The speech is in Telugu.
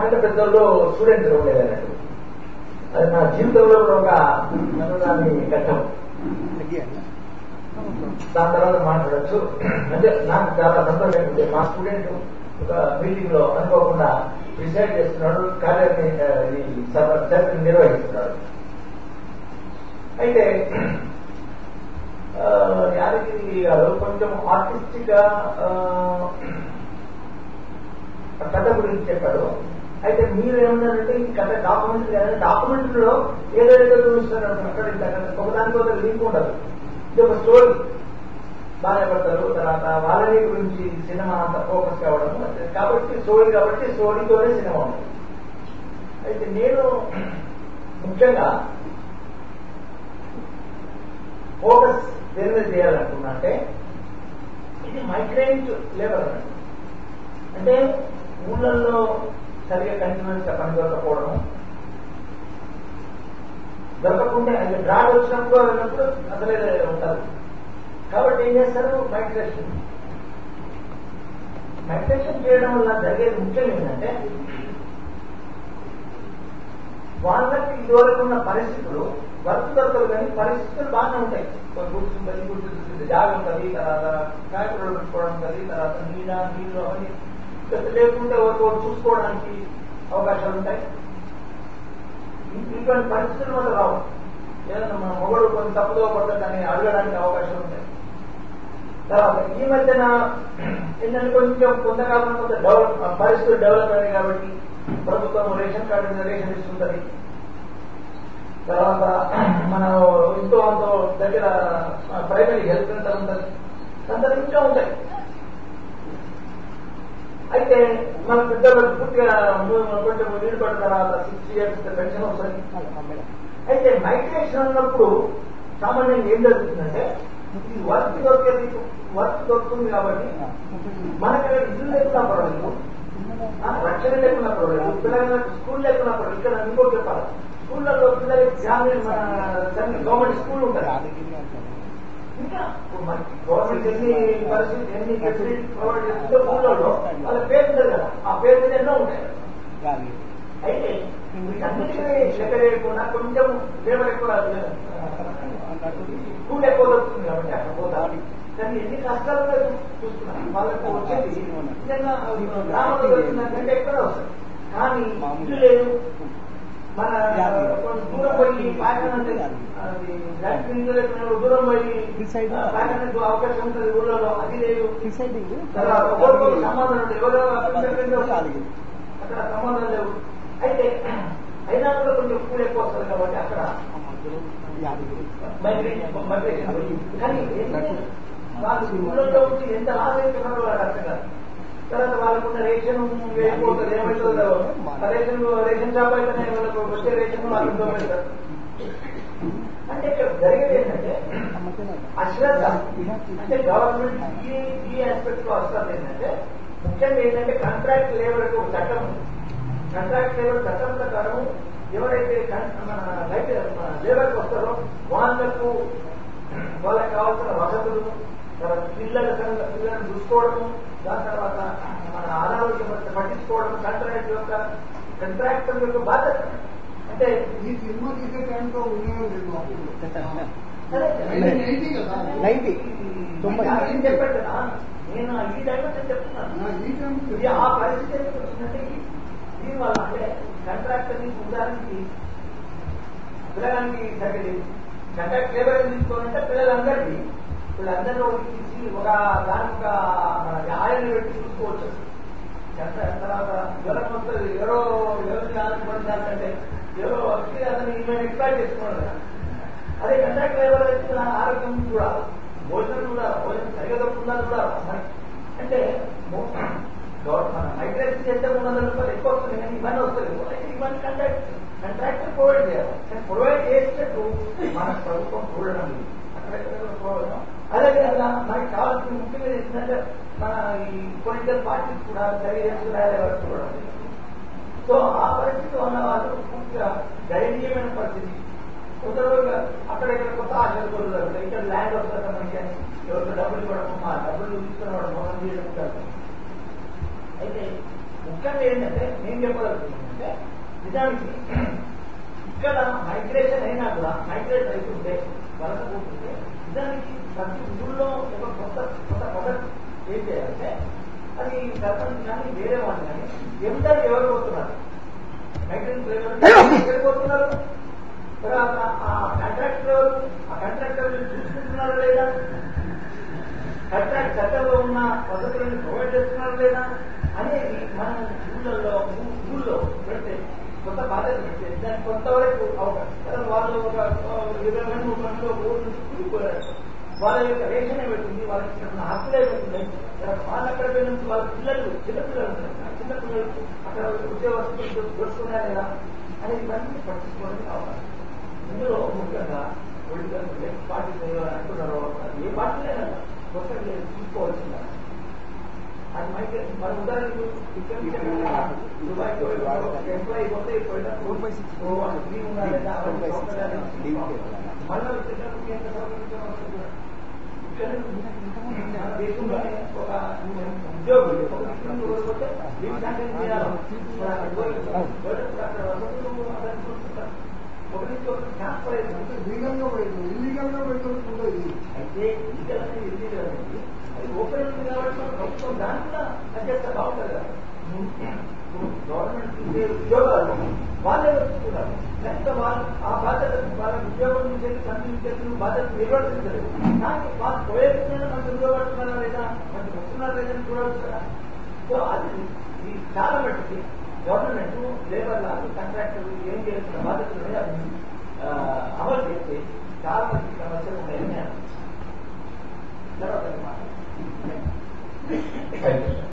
నాకంటే పెద్దోళ్ళు స్టూడెంట్ ఉండేది అన్నట్టు అది నా జీవితంలో కూడా ఒక అనుదాన్ని ఘట్టం దాని తర్వాత మాట్లాడచ్చు అంటే నాకు చాలా సంతోషం ఉంది మా స్టూడెంట్ ఒక మీటింగ్ లో అనుకోకుండా డిసైడ్ చేస్తున్నాడు కార్యాన్ని ఆ, ఈ సభ చర్చను నిర్వహిస్తున్నాడు అయితే ఆ, యాదగిరి గారు కొంచెం ఆర్టిస్టిక్ గా ఆ, కథ గురించి చెప్పాడు అయితే మీరు ఏమన్నారంటే ఈ కథ డాక్యుమెంటరీ కానీ డాక్యుమెంటరీలో ఏదో ఏదో చూపిస్తారు అక్కడ ఇంత కథ. ఒకదానికి ఒక లింక్ ఉండదు ఇది ఒక స్టోరీ భార్యభర్తలు తర్వాత వాళ్ళని గురించి సినిమా అంతా ఫోకస్ కావడం కాబట్టి స్టోరీ కాబట్టి స్టోరీతోనే సినిమా ఉంటుంది అయితే నేను ముఖ్యంగా ఫోకస్ దేని మీద చేయాలనుకున్నా అంటే ఇది మైగ్రెంట్ లేబర్ అన్నట్టు అంటే ఊళ్ళల్లో సరిగా కంటిన్యూస్ పని దొరకపోవడం దొరకకుండా అంటే డ్రాగ్ వచ్చినప్పుడు వెళ్ళినప్పుడు అసలే ఉంటారు కాబట్టి ఏం చేస్తారు మైగ్రేషన్ మైగ్రేషన్ చేయడం వల్ల జరిగేది ముఖ్యం ఏంటంటే వాళ్ళకి ఇదివరకు ఉన్న పరిస్థితులు వర్క్ దొరకదు కానీ పరిస్థితులు బాగానే ఉంటాయి గుడ్స్ ఉంటుంది గుడ్స్ ఉంటుంది జాగ ఉంటుంది తర్వాత కాయకూరలు పెట్టుకోవడం ఉంటుంది తర్వాత నీడ నీళ్ళు అవన్నీ లేకుంటే ఒకటి ఒకటి చూసుకోవడానికి అవకాశాలు ఉంటాయి ఇ- ఇటువంటి పరిస్థితులు మాత్రం రావు ఏదైనా మన మొగడు కొన్ని తప్పుదో పడుతుందని అడగడానికి అవకాశాలు ఉంటాయి తర్వాత ఈ మధ్యన ఏంటంటే కొంచెం కొంతకాలం కొంత డెవలప్ పరిస్థితులు డెవలప్ అయినాయి కాబట్టి ప్రభుత్వం రేషన్ కార్డు మీద రేషన్ ఇస్తుంటది తర్వాత మన ఇంతో అంతో దగ్గర ప్రైమరీ హెల్త్ సెంటర్ ఉంటుంది అంత ఇంకా ఉంటాయి అయితే మన పెద్దలకు పూర్తిగా ము- కొంచెం నీళ్ళు పడిన తర్వాత సిక్స్ ఇయర్స్ పెన్షన్ వస్తుంది అయితే మైగ్రేషన్ ఉన్నప్పుడు సామాన్యంగా ఏం జరుగుతుందంటే ఈ వర్క్ దొరికేది వర్క్ దొరుకుతుంది కాబట్టి మనకి అక్కడ ఇల్లు లేకున్నా పర్వాలేదు ఆ, రక్షణ లేకున్నా పర్వాలేదు పిల్లలకు స్కూల్ లేకున్నా పర్వాలేదు ఇక్కడ ఇంకోటి చెప్పాలి స్కూళ్ళల్లో పిల్లలకి గ్రామీణ మన గవర్నమెంట్ స్కూల్ ఉంటుంది ఇంకా ఇప్పుడు మనకి గవర్నమెంట్ ఎన్ని పరిస్థితి ఎన్ని ఫెసిలిటీ ప్రొవైడ్ చేస్తుందో ఊళ్ళో వాళ్ళ పేరు ఉంటుంది కదా ఆ పేరు మీద ఎన్నో ఉంటాయి అయితే వీటన్నిటికీ లెక్క చేయకుండా కొంచెం లేబర్ ఎక్కువ స్కూల్ ఎక్కువ దొరుకుతుంది కాబట్టి అక్కడ పోతారు కానీ ఎన్ని కష్టాలు ఉన్నాయో చూస్తున్నాం వాళ్ళకు వచ్చేది నిజంగా గ్రామంలో దొరుకుతుందంటే ఎక్కడ వస్తుంది కానీ ఇల్లు లేదు మన కొంచెం దూరం పోయి పాయకం అంటే అది లాట్రిన్ ఇల్లు లేకుండా దూరం పోయి పాయకం అవకాశం ఉంటుంది ఊళ్ళలో అది లేదు తర్వాత ఒకరికొకరు సంబంధం ఉంటుంది ఎవరెవరు అక్కడ అక్కడ సంబంధం లేవు అయితే అయినా కూడా కొంచెం కూల్ ఎక్కువ వస్తుంది కాబట్టి అక్కడ మైగ్రేషన్ మైగ్రేషన్ కానీ ఏంటంటే వాళ్ళు ఊళ్ళో వచ్చి ఎంత లాస్ అవుతున్నారో వాళ్ళకి అర్థం కాదు తర్వాత వాళ్ళకున్న రేషన్ వెళ్ళిపోతుంది ఏమవుతుందో ఆ రేషన్ రేషన్ షాప్ అయితేనే వాళ్ళకు వచ్చే రేషన్ వాళ్ళు దొరుకుతారు అంటే ఇక్కడ జరిగేది ఏంటంటే అశ్రద్ధ అంటే గవర్నమెంట్ ఈ ఈ ఆస్పెక్ట్ లో అశ్రద్ధ ఏంటంటే ముఖ్యంగా ఏంటంటే కాంట్రాక్ట్ లేబర్ ఒక చట్టం ఉంది కాంట్రాక్ట్ లేబర్ చట్టం ప్రకారం ఎవరైతే కన్- మన లైట్ లేబర్కి వస్తారో వాళ్ళకు వాళ్ళకి కావాల్సిన వసతులు తర్వాత పిల్లల సంగ- పిల్లలను చూసుకోవడము దాని తర్వాత మన అనారోగ్యం పట్ల పట్టించుకోవడం కాంట్రాక్ట్ యొక్క కాంట్రాక్టర్ యొక్క బాధ్యత అంటే ఈ సినిమా తీసే టైంలో ఉన్నాయో లేదు అప్పుడు అదే నైన్టీ కదా నైన్టీ తొంభై ఏం చెప్పాడు కదా నేను ఈ డైమెన్షన్ చెప్తున్నాను నా ఈ టైం ఇది ఆ పరిస్థితి ఎందుకు వచ్చిందంటే దీని వల్ల అంటే కాంట్రాక్టర్ ని ఉదాహరణకి పిల్లగానికి తగ్గలేదు కాంట్రాక్ట్ లేబర్ ఏం తీసుకోవాలంటే పిల్లలందరికీ వీళ్ళందరినీ ఒకటి తీసి ఒక దానికి ఒక మన ఆయిల్ పెట్టి చూసుకోవచ్చు కాంట్రాక్ట్ తర్వాత జ్వరం వస్తుంది ఎవరో ఎవరికి ఆనందపడిందంటే ఎవరో వచ్చి అతను ఈమె ఎక్స్ప్లైట్ చేసుకున్నాడు కదా అదే కంట్రాక్ట్ లేబర్ అయితే నా ఆరోగ్యం కూడా భోజనం కూడా భోజనం సరిగా దొరుకుతుందా కూడా మరి అంటే మో- గవర్నమెంట్ మన మైగ్రేషన్ చేస్తే మూడు వందల రూపాయలు ఎక్కువ వస్తుంది కానీ ఇవన్నీ వస్తుంది అయితే ఇవన్నీ కంట్రాక్ట్ కంట్రాక్టర్ ప్రొవైడ్ చేయాలి కానీ ప్రొవైడ్ చేసేటట్టు మన ప్రభుత్వం చూడడం లేదు అక్కడెక్కడ ప్రొవైడ్ అదేవిధంగా మనకి కావాల్సిన ముఖ్యంగా ఏంటంటే మన ఈ పొలిటికల్ పార్టీస్ కూడా సరి చేస్తున్నాయో ఎవరు చూడడం లేదు సో ఆ పరిస్థితి ఉన్న వాళ్ళు పూర్తిగా దయనీయమైన పరిస్థితి కొందరు అక్కడ ఇక్కడ కొత్త ఆశలు కొడుతారు ఇక్కడ ల్యాండ్ వస్తుంది మనకి అని ఎవరికి డబ్బులు ఇవ్వడం మా డబ్బులు తీసుకుని వాడు మోసం చేయడం కాదు అయితే ముఖ్యంగా ఏంటంటే నేను చెప్పదలుచుకుంటే నిజానికి ఇక్కడ మైగ్రేషన్ అయినా కూడా మైగ్రేట్ అవుతుంటే వలస పోతుంటే నిజానికి ప్రతి ఊళ్ళో ఒక కొత్త కొత్త పద్ధతి ఏం చేయాలంటే అది సర్పంచ్ కానీ వేరే వాళ్ళు కానీ ఎందరు ఎవరు పోతున్నారు మైగ్రెంట్ ఎవరు పోతున్నారు తర్వాత ఆ కాంట్రాక్టర్ ఎవరు ఆ కాంట్రాక్టర్ చూసుకుంటున్నారా లేదా కాంట్రాక్ట్ చట్టంలో ఉన్న పద్ధతులను ప్రొవైడ్ చేస్తున్నారా లేదా అనేది మనం ఊళ్ళల్లో ఊ- ఊళ్ళో పెడితే కొత్త బాధ్యత పెడితే దానికి కొంతవరకు అవకాశం తర్వాత వాళ్ళు ఒక ఆ, ఇరవై మంది ముప్పై మంది ఒక ఊరు నుంచి కూలిపోయారు వాళ్ళ యొక్క రేషన్ పెట్టింది వాళ్ళకి ఇక్కడ హక్కులే పెట్టింది తర్వాత వాళ్ళు అక్కడ పోయిన నుంచి వాళ్ళ పిల్లలు చిన్న పిల్లలు ఉంటారు. ఆ చిన్న పిల్లలు అక్కడ ఉద్యోగస్తులు దొరుకుతున్నారా లేదా అనేది ఇవన్నీ పట్టించుకోవడానికి అవకాశం ఇందులో ముఖ్యంగా పొలిటికల్ లెఫ్ట్ పార్టీస్ అంటున్నారో అది ఏ పార్టీ లేదా కొత్తగా చూసుకోవాల్సిందా అది మైకే మన ఉదాహరణకు ఇక్కడ నుంచి ఎక్కడికైనా దుబాయ్కి పోయినప్పుడు ఒక ఎంప్లాయీ పోతే పోయినప్పుడు ఓ వాళ్ళు ఫ్రీ ఉన్నా లేదా అవన్నీ సౌకర్యాలు మళ్ళీ వచ్చేటప్పుడు ఎంత సౌకర్యం వస్తుంది ఇక్కడ మన దేశంలోనే ఒక ఉద్యోగులు ఒక ఉద్యోగులు కోల్పోతే లీవ్ శాంక్షన్ చేయాలి మరి అక్కడ పోయి పోయినప్పుడు అక్కడ వసతులు అదని చూసుకుంటారు ఒక నుంచి ఒక ట్రాన్స్ఫర్ అయితే లీగల్గా పోయింది ఇల్లీగల్గా పోయింది అయితే లీగల్ అనేది ఇల్లీగల్ అనేది అది ఓపెన్ ఉంది కాబట్టి మన ప్రభుత్వం దాన్ని కూడా అధ్యక్ష బాగుంటుంది కదా ఇప్పుడు గవర్నమెంట్ ఇచ్చే ఉద్యోగాలు వాళ్ళే వెతుకుతున్నారు కనుక వాళ్ళు ఆ బాధ్యత వాళ్ళ ఉద్యోగం నుంచి కంటిన్యూ చేసిన బాధ్యత నిర్వర్తించలేదు దానికి వాళ్ళు ప్రయోజనం మంచి ఉపయోగపడుతున్నారా లేదా మంచి వస్తున్నారా లేదని చూడవచ్చు కదా సో అది ఈ చాలా మట్టికి గవర్నమెంట్ లేబర్ లాలు కాంట్రాక్టర్ ఏం చేయాల్సిన బాధ్యతలు ఉన్నాయి అది ఆ, అమలు చేస్తే చాలా మంది సమస్యలు ఉన్నాయని నేను తర్వాత మాట